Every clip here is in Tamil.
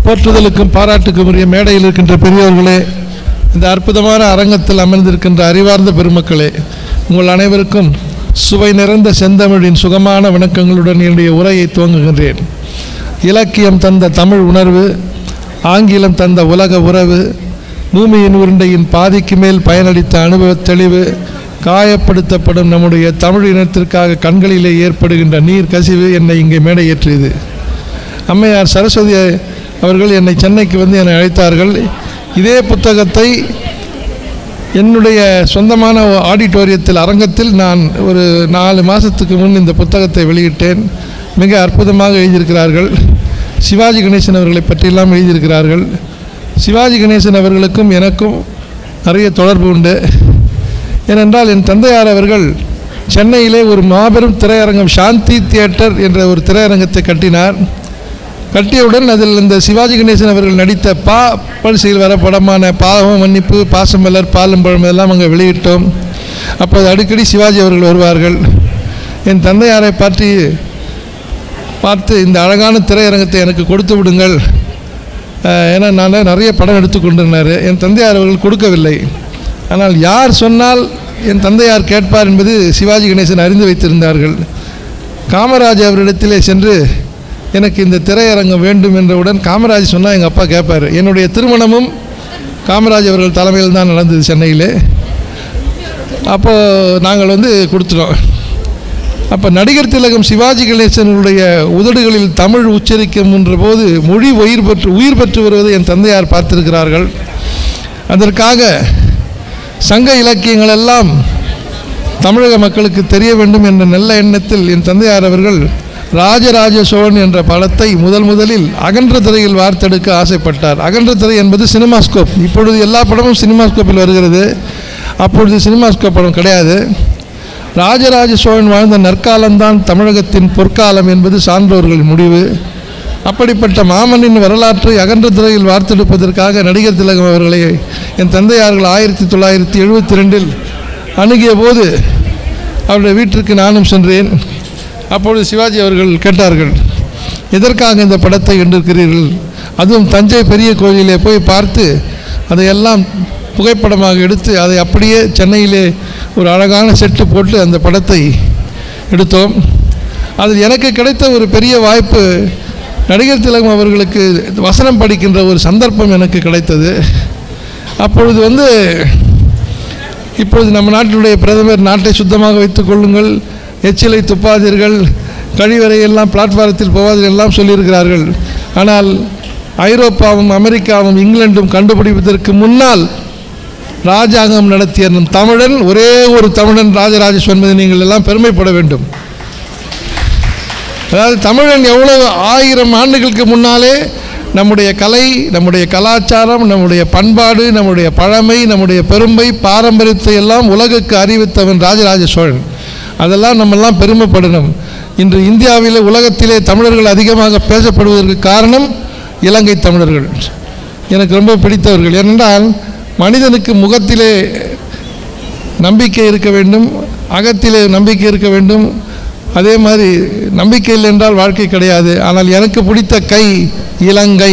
போற்றுதலுக்கும் பாராட்டுக்கும் உரிய மேடையில் இருக்கின்ற பெரியோர்களே இந்த அற்புதமான அரங்கத்தில் அமர்ந்திருக்கின்ற அறிவார்ந்த பெருமக்களே உங்கள் அனைவருக்கும் சுவை நிறைந்த செந்தமிழின் சுகமான வணக்கங்களுடன் என்னுடைய உரையை துவங்குகின்றேன் இலக்கியம் தந்த தமிழ் உணர்வு ஆங்கிலம் தந்த உலக உறவு பூமியின் உருண்டையின் பாதிக்கு மேல் பயனளித்த அனுபவ தெளிவு காயப்படுத்தப்படும் நம்முடைய தமிழ் இனத்திற்காக கண்களிலே ஏற்படுகின்ற நீர் கசிவு என்னை இங்கே மேடையேற்றியது அம்மையார் சரஸ்வதி அவர்கள் என்னை சென்னைக்கு வந்து என்னை அழைத்தார்கள் இதே புத்தகத்தை என்னுடைய சொந்தமான ஆடிட்டோரியத்தில் அரங்கத்தில் நான் ஒரு நாலு மாதத்துக்கு முன் இந்த புத்தகத்தை வெளியிட்டேன் மிக அற்புதமாக எழுதியிருக்கிறார்கள் சிவாஜி கணேசன் அவர்களை பற்றியெல்லாம் எழுதியிருக்கிறார்கள் சிவாஜி கணேசன் அவர்களுக்கும் எனக்கும் நிறைய தொடர்பு உண்டு ஏனென்றால் என் தந்தையார் அவர்கள் சென்னையிலே ஒரு மாபெரும் திரையரங்கம் சாந்தி தியேட்டர் என்ற ஒரு திரையரங்கத்தை கட்டினார் கட்டியவுடன் அதில் இந்த சிவாஜி கணேசன் அவர்கள் நடித்த பா பரிசையில் வர படமான பாவம் மன்னிப்பு பாசமலர் பாலும் பழம் இதெல்லாம் அங்கே வெளியிட்டோம் அப்போது அடிக்கடி சிவாஜி அவர்கள் வருவார்கள் என் தந்தையாரை பற்றி பார்த்து இந்த அழகான திரையரங்கத்தை எனக்கு கொடுத்து விடுங்கள் அஹ், ஏன்னா நான் நிறைய படம் எடுத்துக்கொண்டிருந்தார் என் தந்தையார் அவர்கள் கொடுக்கவில்லை ஆனால் யார் சொன்னால் என் தந்தையார் கேட்பார் என்பது சிவாஜி கணேசன் அறிந்து வைத்திருந்தார்கள் காமராஜ் அவரிடத்திலே சென்று எனக்கு இந்த திரையரங்கம் வேண்டும் என்றவுடன் காமராஜ் சொன்னால் எங்கள் அப்பா கேட்பார் என்னுடைய திருமணமும் காமராஜ் அவர்கள் தலைமையில் தான் நடந்தது சென்னையிலே அப்போது நாங்கள் வந்து கொடுத்துட்டோம் அப்போ நடிகர் திலகம் சிவாஜி கணேசனுடைய உதடுகளில் தமிழ் உச்சரிக்கின்ற போது மொழி உயிர் பெற்று உயிர் பெற்று வருவதை என் தந்தையார் பார்த்திருக்கிறார்கள் அதற்காக சங்க இலக்கியங்கள் எல்லாம் தமிழக மக்களுக்கு தெரிய வேண்டும் என்ற நல்ல எண்ணத்தில் என் தந்தையார் அவர்கள் ராஜராஜ சோழன் என்ற படத்தை முதல் முதலில் அகன்ற திரையில் வார்த்தெடுக்க ஆசைப்பட்டார் அகன்ற திரை என்பது சினிமாஸ்கோப் இப்பொழுது எல்லா படமும் சினிமாஸ்கோப்பில் வருகிறது அப்பொழுது சினிமாஸ்கோப் படம் கிடையாது ராஜராஜ சோழன் வாழ்ந்த நற்காலம்தான் தமிழகத்தின் பொற்காலம் என்பது சான்றோர்களின் முடிவு அப்படிப்பட்ட மாமனின் வரலாற்றை அகன்ற திரையில் வார்த்தெடுப்பதற்காக நடிகர் திலகம் அவர்களை என் தந்தையார்கள் ஆயிரத்தி தொள்ளாயிரத்தி எழுபத்தி ரெண்டில் அணுகிய போது அவருடைய வீட்டிற்கு நானும் சென்றேன் அப்பொழுது சிவாஜி அவர்கள் கேட்டார்கள் எதற்காக இந்த படத்தை கண்டிருக்கிறீர்கள் அதுவும் தஞ்சை பெரிய கோயிலே போய் பார்த்து அதையெல்லாம் புகைப்படமாக எடுத்து அதை அப்படியே சென்னையிலே ஒரு அழகான செட்டு போட்டு அந்த படத்தை எடுத்தோம் அதில் எனக்கு கிடைத்த ஒரு பெரிய வாய்ப்பு நடிகர் திலகம் அவர்களுக்கு வசனம் படிக்கின்ற ஒரு சந்தர்ப்பம் எனக்கு கிடைத்தது அப்பொழுது வந்து இப்பொழுது நம்ம நாட்டினுடைய பிரதமர் நாட்டை சுத்தமாக வைத்துக் கொள்ளுங்கள் எச்சிலை துப்பாதீர்கள் கழிவறை எல்லாம் பிளாட்பாரத்தில் போவாதீர்கள் எல்லாம் சொல்லியிருக்கிறார்கள் ஆனால் ஐரோப்பாவும் அமெரிக்காவும் இங்கிலாந்தும் கண்டுபிடிப்பதற்கு முன்னால் ராஜாங்கம் நடத்திய நம் தமிழன் ஒரே ஒரு தமிழன் ராஜராஜ என்பதை நீங்கள் எல்லாம் பெருமைப்பட வேண்டும் அதாவது தமிழன் எவ்வளவு ஆயிரம் ஆண்டுகளுக்கு முன்னாலே நம்முடைய கலை நம்முடைய கலாச்சாரம் நம்முடைய பண்பாடு நம்முடைய பழமை நம்முடைய பெருமை பாரம்பரியத்தை எல்லாம் உலகுக்கு அறிவித்தவன் ராஜராஜ சோழன் அதெல்லாம் நம்மெல்லாம் பெருமைப்படணும் இன்று இந்தியாவிலே உலகத்திலே தமிழர்கள் அதிகமாக பேசப்படுவதற்கு காரணம் இலங்கை தமிழர்கள் எனக்கு ரொம்ப பிடித்தவர்கள் ஏனென்றால் மனிதனுக்கு முகத்திலே நம்பிக்கை இருக்க வேண்டும் அகத்திலே நம்பிக்கை இருக்க வேண்டும் அதே மாதிரி நம்பிக்கை இல்லை என்றால் வாழ்க்கை கிடையாது ஆனால் எனக்கு பிடித்த கை இலங்கை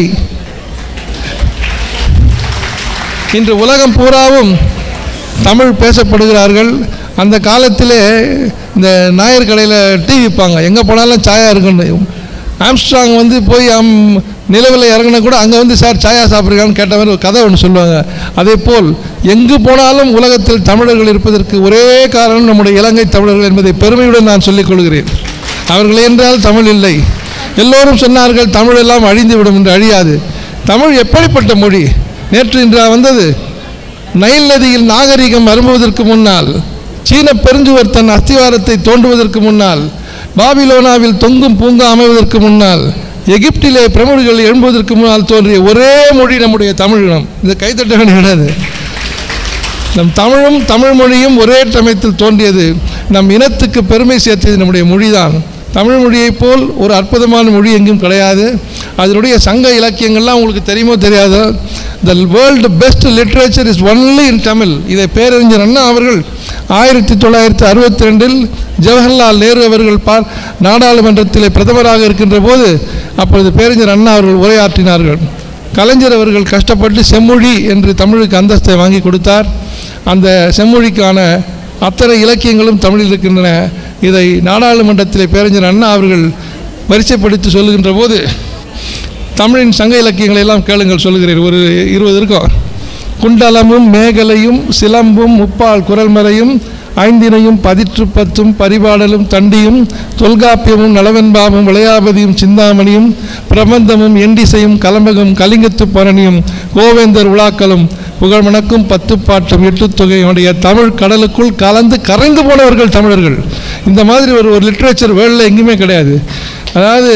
இன்று உலகம் பூராவும் தமிழ் பேசப்படுகிறார்கள் அந்த காலத்திலே இந்த நாயர் கடையில் டீ விற்பாங்க எங்கே போனாலும் சாயா இருக்குன்னு ஆம்ஸ்ட்ராங் வந்து போய் அம் நிலவில் இறங்கினா கூட அங்கே வந்து சார் சாயா சாப்பிட்றீங்கன்னு கேட்ட மாதிரி ஒரு கதை ஒன்று சொல்லுவாங்க அதே போல் எங்கு போனாலும் உலகத்தில் தமிழர்கள் இருப்பதற்கு ஒரே காரணம் நம்முடைய இலங்கை தமிழர்கள் என்பதை பெருமையுடன் நான் சொல்லிக் கொள்கிறேன் அவர்கள் என்றால் தமிழ் இல்லை எல்லோரும் சொன்னார்கள் தமிழ் எல்லாம் அழிந்துவிடும் என்று அழியாது தமிழ் எப்படிப்பட்ட மொழி நேற்று இன்றா வந்தது நைல் நதியில் நாகரிகம் அரும்புவதற்கு முன்னால் சீன பெருஞ்சுவர் தன் அஸ்திவாரத்தை தோண்டுவதற்கு முன்னால் பாபிலோனாவில் தொங்கும் பூங்கா அமைவதற்கு முன்னால் எகிப்திலே பிரமுடிகள் எழும்புவதற்கு முன்னால் தோன்றிய ஒரே மொழி நம்முடைய தமிழினம் இது கைத்தட்ட வேண்டிய கிடையாது நம் தமிழும் தமிழ் மொழியும் ஒரே சமயத்தில் தோன்றியது நம் இனத்துக்கு பெருமை சேர்த்தது நம்முடைய மொழிதான் தமிழ் மொழியைப் போல் ஒரு அற்புதமான மொழி எங்கும் கிடையாது அதனுடைய சங்க இலக்கியங்கள்லாம் உங்களுக்கு தெரியுமோ தெரியாதோ the world best literature is only in Tamil இதை பேரறிஞர் அண்ணா அவர்கள் ஆயிரத்தி தொள்ளாயிரத்தி அறுபத்தி ரெண்டில் ஜவஹர்லால் நேரு அவர்கள் பார் நாடாளுமன்றத்தில் பிரதமராக இருக்கின்ற போது அப்பொழுது பேரறிஞர் அண்ணா அவர்கள் உரையாற்றினார்கள் கலைஞர் அவர்கள் கஷ்டப்பட்டு செம்மொழி என்று தமிழுக்கு அந்தஸ்தை வாங்கி கொடுத்தார் அந்த செம்மொழிக்கான அத்தனை இலக்கியங்களும் தமிழில் இருக்கின்றன இதை நாடாளுமன்றத்தில் பேரறிஞர் அண்ணா அவர்கள் வரிசைப்படுத்தி சொல்லுகின்ற போது தமிழின் சங்க இலக்கியங்களை எல்லாம் கேளுங்கள் சொல்லுகிறேன் ஒரு இருபது இருக்கும் குண்டலமும் மேகலையும் சிலம்பும் முப்பால் குரல்மறையும் ஐந்தினையும் பதிற்று பத்தும் பரிபாடலும் தண்டியும் தொல்காப்பியமும் நலவெண்பாவும் விளையாபதியும் சிந்தாமணியும் பிரபந்தமும் எண்டிசையும் கலம்பகம் கலிங்கத்து பரணியும் கோவேந்தர் உலாக்களும் புகழ்மணக்கும் பத்துப்பாட்டும் எட்டுத்தொகையுடைய தமிழ் கடலுக்குள் கலந்து கரைந்து போனவர்கள் தமிழர்கள் இந்த மாதிரி ஒரு ஒரு லிட்ரேச்சர் வேர்ல்டில் எங்கேயுமே கிடையாது அதாவது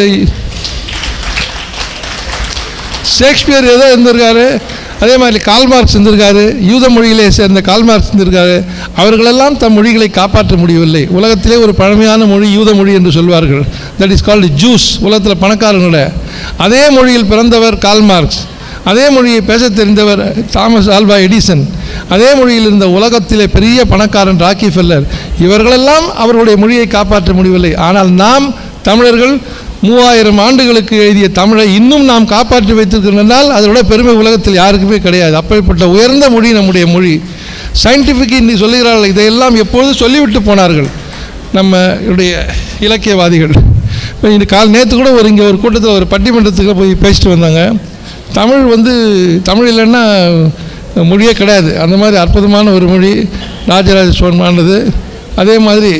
ஷேக்ஸ்பியர் ஏதோ இருந்திருக்காரு அதே மாதிரி கால்மார்க்ஸ் இருந்திருக்காரு யூத மொழியிலே சேர்ந்த கால்மார்க்ஸ் இருந்திருக்காரு அவர்களெல்லாம் தம் மொழிகளை காப்பாற்ற முடியவில்லை உலகத்திலே ஒரு பழமையான மொழி யூத மொழி என்று சொல்வார்கள் தட் இஸ் கால்டு ஜூஸ் உலகத்தில் பணக்காரங்கள அதே மொழியில் பிறந்தவர் கால்மார்க்ஸ் அதே மொழியை பேசத் தெரிந்தவர் தாமஸ் ஆல்வா எடிசன் அதே மொழியில் இருந்த உலகத்திலே பெரிய பணக்காரன் ராக்கி ஃபெல்லர் இவர்களெல்லாம் அவர்களுடைய மொழியை காப்பாற்ற முடியவில்லை ஆனால் நாம் தமிழர்கள் மூவாயிரம் ஆண்டுகளுக்கு எழுதிய தமிழை இன்னும் நாம் காப்பாற்றி வைத்திருக்கிறோம் அதோட பெருமை உலகத்தில் யாருக்குமே கிடையாது அப்படிப்பட்ட உயர்ந்த மொழி நம்முடைய மொழி சயின்டிஃபிக் இன்னி சொல்லுகிறார்கள் இதையெல்லாம் எப்பொழுது சொல்லிவிட்டு போனார்கள் நம்ம உடைய இலக்கியவாதிகள் இப்போ இந்த கால் நேற்று கூட ஒரு இங்கே ஒரு கூட்டத்தில் ஒரு பட்டிமன்றத்துக்கு போய் பேசிட்டு வந்தாங்க தமிழ் வந்து தமிழ் இல்லைன்னா மொழியே கிடையாது அந்த மாதிரி அற்புதமான ஒரு மொழி ராஜராஜ சோழமானது அதே மாதிரி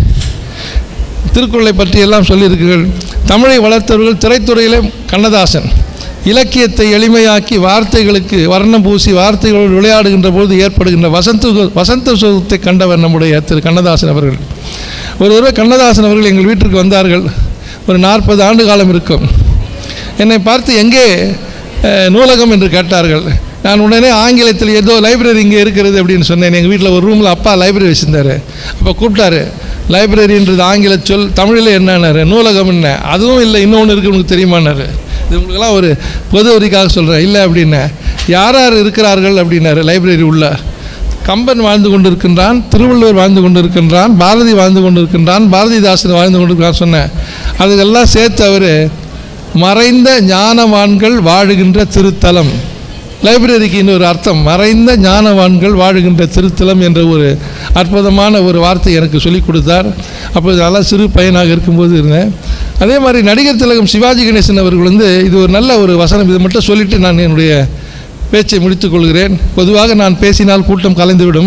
திருக்குறளை பற்றி எல்லாம் சொல்லியிருக்கிறீர்கள் தமிழை வளர்த்தவர்கள் திரைத்துறையிலே கண்ணதாசன் இலக்கியத்தை எளிமையாக்கி வார்த்தைகளுக்கு வர்ணம் பூசி வார்த்தைகளோடு விளையாடுகின்ற போது ஏற்படுகின்ற வசந்த வசந்த சுகத்தை கண்டவர் நம்முடைய திரு கண்ணதாசன் அவர்கள் ஒரு தடவை கண்ணதாசன் அவர்கள் எங்கள் வீட்டிற்கு வந்தார்கள் ஒரு நாற்பது ஆண்டு காலம் இருக்கும் என்னை பார்த்து எங்கே அஹ், நூலகம் என்று கேட்டார்கள் நான் உடனே ஆங்கிலத்தில் ஏதோ லைப்ரரி இங்கே இருக்கிறது அப்படின்னு சொன்னேன் எங்கள் வீட்டில் ஒரு ரூமில் அப்பா லைப்ரரி வச்சுருந்தாரு அப்போ கூப்பிட்டாரு லைப்ரரின்றது ஆங்கில சொல் தமிழில் என்னன்னாரு நூலகம் என்ன அதுவும் இல்லை இன்னொன்று இருக்கு உனக்கு தெரியுமான்னாரு இது உங்களுக்கெல்லாம் ஒரு பொது வரிக்காக சொல்கிறேன் இல்லை அப்படின்னேன் யார் யார் இருக்கிறார்கள் அப்படின்னாரு லைப்ரரி உள்ள கம்பன் வாழ்ந்து கொண்டிருக்கின்றான் திருவள்ளுவர் வாழ்ந்து கொண்டிருக்கின்றான் பாரதி வாழ்ந்து கொண்டிருக்கின்றான் பாரதிதாசன் வாழ்ந்து கொண்டிருக்கிறான் சொன்னேன் அதுக்கெல்லாம் சேர்த்து அவர் மறைந்த ஞானவான்கள் வாழுகின்ற திருத்தலம் லைப்ரரிக்கு இன்னொரு அர்த்தம் மறைந்த ஞானவான்கள் வாழுகின்ற திருத்தலம் என்ற ஒரு அற்புதமான ஒரு வார்த்தை எனக்கு சொல்லிக் கொடுத்தார் அப்போது நல்லா சிறு பையனாக இருக்கும்போது இருந்தேன் அதே மாதிரி நடிகர் திலகம் சிவாஜி கணேசன் அவர்கள் வந்து இது ஒரு நல்ல ஒரு வசனம் இதை மட்டும் சொல்லிட்டு நான் என்னுடைய பேச்சை முடித்துக் கொள்கிறேன் பொதுவாக நான் பேசினால் கூட்டம் கலைந்துவிடும்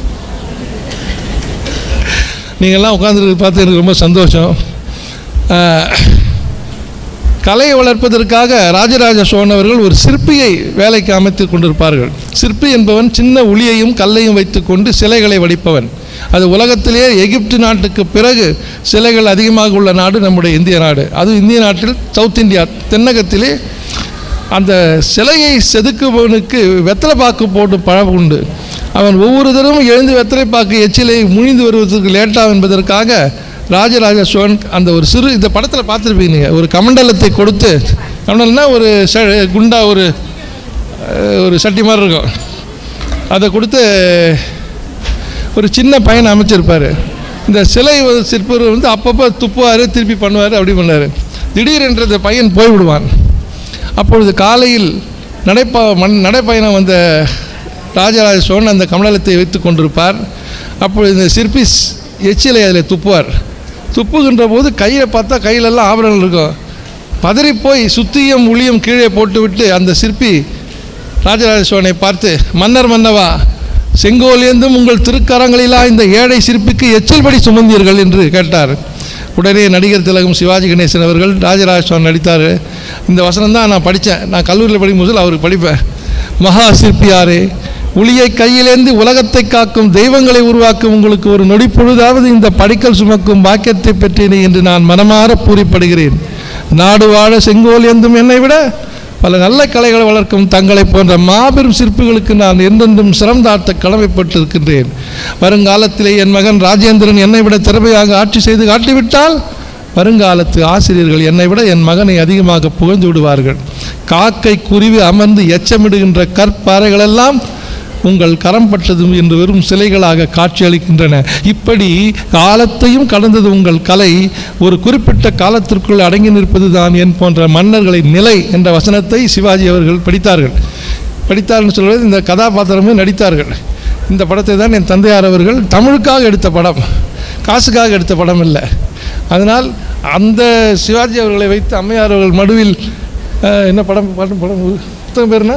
நீங்கள்லாம் உட்காந்துருக்கு பார்த்து எனக்கு ரொம்ப சந்தோஷம் ஆஹ், கலையை வளர்ப்பதற்காக ராஜராஜ சோழன் அவர்கள் ஒரு சிற்பியை வேலைக்கு அமைத்து கொண்டிருப்பார்கள் சிற்பி என்பவன் சின்ன உளியையும் கல்லையும் வைத்துக்கொண்டு சிலைகளை வடிப்பவன் அது உலகத்திலேயே எகிப்து நாட்டுக்கு பிறகு சிலைகள் அதிகமாக உள்ள நாடு நம்முடைய இந்திய நாடு அது இந்திய நாட்டில் சவுத் இந்தியா தென்னகத்திலே அந்த சிலையை செதுக்குபவனுக்கு வெத்தலை பாக்கு போட்டு பழம் உண்டு அவன் ஒவ்வொரு தடவும் எழுந்து வெத்தலை பாக்கு எச்சிலை முழிந்து வருவதற்கு லேட்டாகும் என்பதற்காக ராஜராஜ சோழன் அந்த ஒரு சிறு இந்த படத்தில் பார்த்துருப்பீங்க நீங்கள் ஒரு கமண்டலத்தை கொடுத்து கமண்டலம்னா ஒரு ச குண்டா ஒரு அஹ், ஒரு சட்டி மாதிரி இருக்கும் அதை கொடுத்து ஒரு சின்ன பையனை அமைச்சிருப்பார் இந்த சிலை வந்து சிற்பர் வந்து அப்பப்போ துப்புவார் திருப்பி பண்ணுவார் அப்படி பண்ணார் திடீரென்று இந்த பையன் போய்விடுவான் அப்பொழுது காலையில் நடைப்பா மண் நடைப்பயணம் வந்த ராஜராஜ சோழன் அந்த கமலத்தை வைத்து கொண்டிருப்பார் அப்பொழுது இந்த சிற்பி ஸ்- எச்சிலை அதில் துப்புவார் துப்புகின்ற போது கையில் பார்த்தா கையிலெல்லாம் ஆபரணங்கள் இருக்கும் பதறிப்போய் சுத்தியும் உளியும் கீழே போட்டுவிட்டு அந்த சிற்பி ராஜராஜ சோழனை பார்த்து மன்னர் மன்னவா செங்கோலேந்தும் உங்கள் திருக்கரங்களிலா இந்த ஏழை சிற்பிக்கு எச்சல்படி சுமந்தீர்கள் என்று கேட்டார் உடனே நடிகர் திலகம் சிவாஜி கணேசன் அவர்கள் ராஜராஜ சோழன் நடித்தார் இந்த வசனம் தான் நான் படித்தேன் நான் கல்லூரியில் படிக்கும் போது அவருக்கு படிப்பேன் மகா சிற்பியாரே உளியை கையிலேந்து உலகத்தை காக்கும் தெய்வங்களை உருவாக்கும் உங்களுக்கு ஒரு நொடி பொழுதாவது இந்த படிக்கல் சுமக்கும் பாக்கியத்தை பெற்றேனே என்று நான் மனமாற பூரிப்படுகிறேன் நாடு வாழ செங்கோல் எந்தும் என்னை விட பல நல்ல கலைகளை வளர்க்கும் தங்களை போன்ற மாபெரும் சிற்பிகளுக்கு நான் என்றென்றும் சிரம் தாழ்த்த கடமைப்பட்டிருக்கின்றேன் வருங்காலத்திலே என் மகன் ராஜேந்திரன் என்னை விட திறமையாக ஆட்சி செய்து காட்டிவிட்டால் வருங்காலத்து ஆசிரியர்கள் என்னை விட என் மகனை அதிகமாக புகழ்ந்து விடுவார்கள் காக்கை குருவி அமர்ந்து எச்சமிடுகின்ற கற்பாறைகளெல்லாம் உங்கள் கரம் பட்டதும் என்று வெறும் சிலைகளாக காட்சியளிக்கின்றன இப்படி காலத்தையும் கடந்தது உங்கள் கலை ஒரு குறிப்பிட்ட காலத்திற்குள் அடங்கி நிற்பது தான் என் போன்ற மன்னர்களின் நிலை என்ற வசனத்தை சிவாஜி அவர்கள் படித்தார்கள் படித்தார்னு சொல்வது இந்த கதாபாத்திரமும் நடித்தார்கள் இந்த படத்தை தான் என் தந்தையார் அவர்கள் தமிழுக்காக எடுத்த படம் காசுக்காக எடுத்த படம் இல்லை அதனால் அந்த சிவாஜி அவர்களை வைத்து அம்மையார் அவர்கள் மடுவில் அஹ், என்ன படம் படம் படம் புத்தகம் பேர் என்ன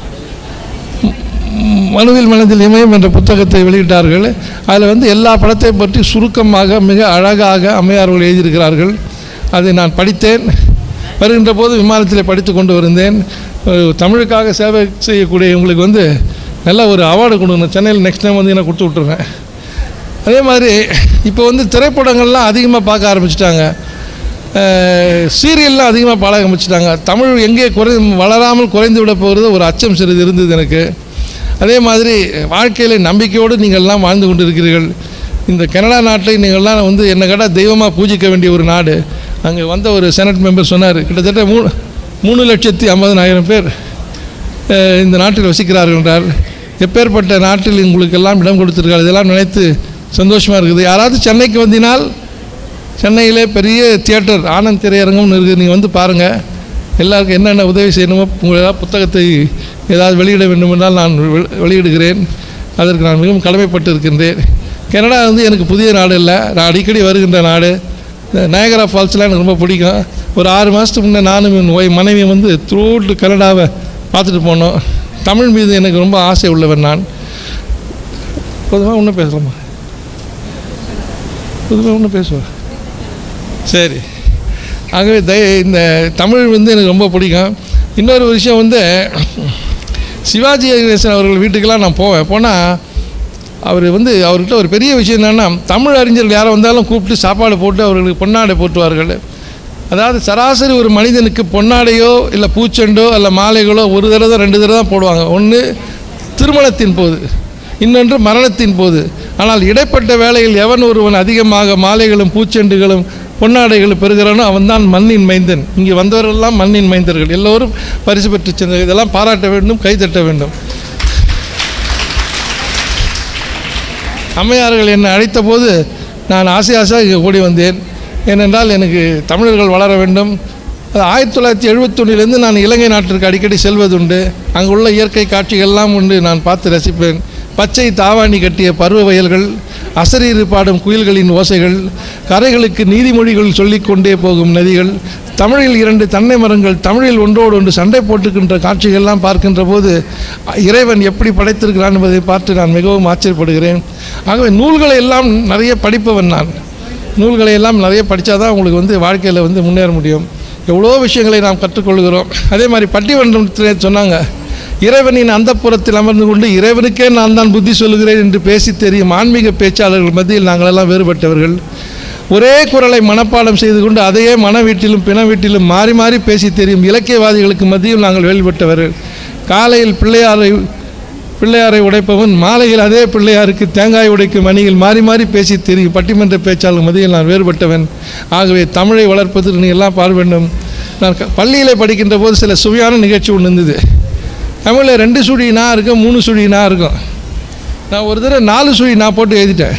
மனுவில் மனதில் இமயம் என்ற புத்தகத்தை வெளியிட்டார்கள் அதில் வந்து எல்லா படத்தை பற்றி சுருக்கமாக மிக அழகாக அம்மையார்கள் எழுதியிருக்கிறார்கள் அதை நான் படித்தேன் வருகின்ற போது விமானத்தில் படித்து கொண்டு வந்தேன் அஹ், தமிழுக்காக சேவை செய்யக்கூடிய உங்களுக்கு வந்து நல்ல ஒரு அவார்டு கொடுக்கணும் சென்னையில் நெக்ஸ்ட் டைம் வந்து நான் கொடுத்து விட்டுருவேன் அதே மாதிரி இப்போ வந்து திரைப்படங்கள்லாம் அதிகமாக பார்க்க ஆரம்பிச்சிட்டாங்க சீரியல்லாம் அதிகமாக பாட ஆரம்பிச்சிட்டாங்க தமிழ் எங்கே குறை வளராமல் குறைந்து விட போகிறது ஒரு அச்சம் சிறிது இருந்தது எனக்கு அதே மாதிரி வாழ்க்கையில் நம்பிக்கையோடு நீங்கள்லாம் வாழ்ந்து கொண்டு இருக்கிறீர்கள் இந்த கனடா நாட்டை நீங்கள்லாம் வந்து என்ன கேட்டால் தெய்வமாக பூஜிக்க வேண்டிய ஒரு நாடு அங்கே வந்த ஒரு செனட் மெம்பர் சொன்னார் கிட்டத்தட்ட மூணு மூணு லட்சத்தி ஐம்பதனாயிரம் பேர் அஹ், இந்த நாட்டில் வசிக்கிறார்கள் என்றார் எப்பேற்பட்ட நாட்டில் உங்களுக்கெல்லாம் இடம் கொடுத்திருக்கார் இதெல்லாம் நினைத்து சந்தோஷமாக இருக்குது யாராவது சென்னைக்கு வந்தினால் சென்னையிலே பெரிய தியேட்டர் ஆனந்த் திரையரங்கம்னு இருக்குது நீங்கள் வந்து பாருங்கள் எல்லாருக்கும் என்னென்ன உதவி செய்யணுமோ உங்கள் ஏதாவது புத்தகத்தை ஏதாவது வெளியிட வேண்டும் என்றால் நான் வெ- வெளியிடுகிறேன் அதற்கு நான் மிகவும் கடமைப்பட்டு இருக்கின்றேன் கனடா வந்து எனக்கு புதிய நாடு இல்லை நான் அடிக்கடி வருகின்ற நாடு இந்த நயகரா ஃபால்ஸ்லாம் எனக்கு ரொம்ப பிடிக்கும் ஒரு ஆறு மாதத்துக்கு முன்னே நானும் என் ஒய் மனைவி வந்து த்ரூட் கனடாவை பார்த்துட்டு போனோம் தமிழ் மீது எனக்கு ரொம்ப ஆசை உள்ளவன் நான் பொதுவாக ஒன்றும் பேசலாமா பொதுவாக ஒன்றும் பேசுவேன் சரி ஆகவே தய இந்த தமிழ் வந்து எனக்கு ரொம்ப பிடிக்கும் இன்னொரு விஷயம் வந்து சிவாஜி கணேசன் அவர்கள் வீட்டுக்கெல்லாம் நான் போவேன் போனால் அவர் வந்து அவர்கிட்ட ஒரு பெரிய விஷயம் என்னென்னா தமிழ் அறிஞர்கள் யாரை வந்தாலும் கூப்பிட்டு சாப்பாடு போட்டு அவர்களுக்கு பொன்னாடை போட்டுவார்கள் அதாவது சராசரி ஒரு மனிதனுக்கு பொன்னாடையோ இல்லை பூச்செண்டோ இல்லை மாலைகளோ ஒரு தடவை ரெண்டு தடவை தான் போடுவாங்க ஒன்று திருமணத்தின் போது இன்னொன்று மரணத்தின் போது ஆனால் இடைப்பட்ட வேளையில் எவன் ஒருவன் அதிகமாக மாலைகளும் பூச்செண்டுகளும் பொன்னாடைகளும் பெறுகிறானோ அவன்தான் மண்ணின் மைந்தன் இங்கே வந்தவரெல்லாம் மண்ணின் மைந்தர்கள் எல்லோரும் பரிசு பெற்று சென்ற இதெல்லாம் பாராட்ட வேண்டும் கைதட்ட வேண்டும் அம்மையார்கள் என்னை அழைத்த போது நான் ஆசை ஆசையாக இங்கே கூடி வந்தேன் ஏனென்றால் எனக்கு தமிழர்கள் வளர வேண்டும் அது ஆயிரத்தி தொள்ளாயிரத்தி எழுபத்தொன்னிலேருந்து நான் இலங்கை நாட்டிற்கு அடிக்கடி செல்வதுண்டு அங்கே உள்ள இயற்கை காட்சிகள்லாம் உண்டு நான் பார்த்து ரசிப்பேன் பச்சை தாவாணி கட்டிய பருவ வயல்கள் அசரீறு பாடும் குயில்களின் ஓசைகள் கரைகளுக்கு நீதிமொழிகள் சொல்லிக்கொண்டே போகும் நதிகள் தமிழில் இரண்டு தென்னை மரங்கள் தமிழில் ஒன்றோடு ஒன்று சண்டை போட்டுக்கின்ற காட்சிகள்லாம் பார்க்கின்ற போது இறைவன் எப்படி படைத்திருக்கிறான் என்பதை பார்த்து நான் மிகவும் ஆச்சரியப்படுகிறேன் ஆகவே நூல்களை எல்லாம் நிறைய படிப்பவன் நான் நூல்களை எல்லாம் நிறைய படித்தா தான் உங்களுக்கு வந்து வாழ்க்கையில் வந்து முன்னேற முடியும் எவ்வளோ விஷயங்களை நாம் கற்றுக்கொள்கிறோம் அதே மாதிரி பட்டிமன்றத்திலே சொன்னாங்க இறைவனின் அந்தப்புறத்தில் அமர்ந்து கொண்டு இறைவனுக்கே நான் தான் புத்தி சொல்லுகிறேன் என்று பேசி தெரியும் ஆன்மீக பேச்சாளர்கள் மத்தியில் நாங்களெல்லாம் வேறுபட்டவர்கள் ஒரே குரலை மனப்பாடம் செய்து கொண்டு அதையே மன வீட்டிலும் பிண வீட்டிலும் மாறி மாறி பேசி தெரியும் இலக்கியவாதிகளுக்கு மத்தியில் நாங்கள் வேறுபட்டவர்கள் காலையில் பிள்ளையாரை பிள்ளையாரை உடைப்பவன் மாலையில் அதே பிள்ளையாருக்கு தேங்காய் உடைக்கும் அணியில் மாறி மாறி பேசி தெரியும் பட்டிமன்ற பேச்சாளர் மத்தியில் நான் வேறுபட்டவன் ஆகவே தமிழை வளர்ப்பதற்கு நீ எல்லாம் பாட வேண்டும் நான் க- பள்ளியிலே படிக்கின்ற போது சில சுவையான நிகழ்ச்சி ஒன்று இருந்தது தமிழில் ரெண்டு சுழி நான் இருக்கும் மூணு சுழி நான் இருக்கும் நான் ஒரு தடவை நாலு சுழி நான் போட்டு எழுதிட்டேன்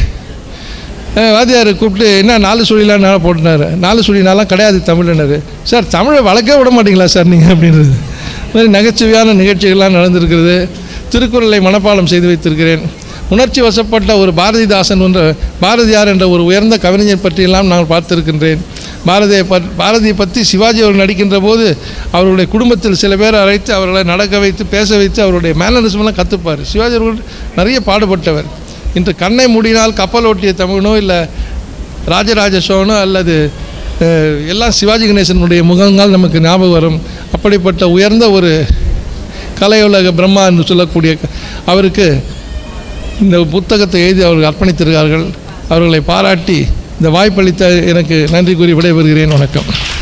அஹ் வாத்தியார் கூப்பிட்டு என்ன நாலு சுழிலாம் நான் போட்டுனாரு நாலு சுழினாலாம் கிடையாது தமிழ்னாரு சார் தமிழை வளர்க்க விட மாட்டீங்களா சார் நீங்கள் அப்படின்றது இந்த மாதிரி நகைச்சுவையான நிகழ்ச்சிகள்லாம் நடந்திருக்கிறது திருக்குறளை மனப்பாடம் செய்து வைத்திருக்கிறேன் உணர்ச்சி வசப்பட்ட ஒரு பாரதிதாசன் என்ற பாரதியார் என்ற ஒரு உயர்ந்த கவிஞர் பற்றியெல்லாம் நான் பார்த்திருக்கின்றேன் பாரதியை பற் பாரதியை பற்றி சிவாஜி அவர்கள் நடிக்கின்ற போது அவருடைய குடும்பத்தில் சில பேர் அழைத்து அவர்களை நடக்க வைத்து பேச வைத்து அவருடைய மேனரிசமெல்லாம் கற்றுப்பார் சிவாஜி அவர்கள் நிறைய பாடுபட்டவர் இன்று கண்ணை மூடினால் கப்பல் ஓட்டிய தமிழனோ இல்லை ராஜராஜ சோழனோ அல்லது அஹ், எல்லாம் சிவாஜி கணேசனுடைய முகங்கள் நமக்கு ஞாபகம் வரும் அப்படிப்பட்ட உயர்ந்த ஒரு கலையுலக பிரம்மா என்று சொல்லக்கூடிய க- அவருக்கு இந்த புத்தகத்தை எழுதி அவர்கள் அர்ப்பணித்திருக்கிறார்கள் அவர்களை பாராட்டி இந்த வாய்ப்பளித்த எனக்கு நன்றி கூறி விடைபெறுகிறேன் வணக்கம்